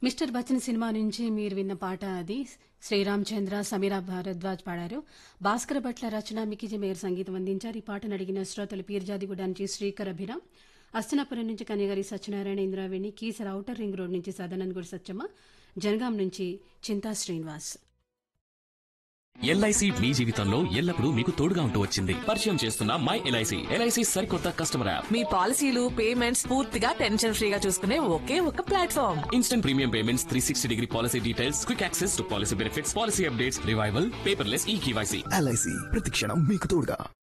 mister Bachchan cinema నుంచి మీరు విన్న పాట అది శ్రీరామ్ చంద్ర సమీరా భారద్వాజ్ పాడారు భాస్కర భట్ల రచన మికిజి మేయర్ సంగీతం అందించారు ఈ పాటను అడిగిన శ్రోతలు పీర్జాదిగూడ నుంచి శ్రీకర్ అభిరామ్ అస్తనాపురం నుంచి Kanyagari Satyanarayana Indraveni Keesara outer ring road నుంచి సదానందగూడి సత్యమ్మ జనగాం నుంచి చింతా శ్రీనివాస్ ఎల్ఐసి మీ జీవితంలో ఎల్లప్పుడూ మీకు తోడుగా ఉంటూ వచ్చింది పరిచయం చేస్తున్న మై ఎల్ఐసి ఎల్ఐసి సరికొత్త కస్టమర్ యాప్ మీ పాలసీలు పేమెంట్స్ పూర్తిగా టెన్షన్ ఫ్రీగా చూసుకునే ఒకే ఒక platform instant premium payments three sixty degree policy details quick access to policy benefits policy updates revival paperless e KYC LIC ప్రతిక్షణం మీకు తోడుగా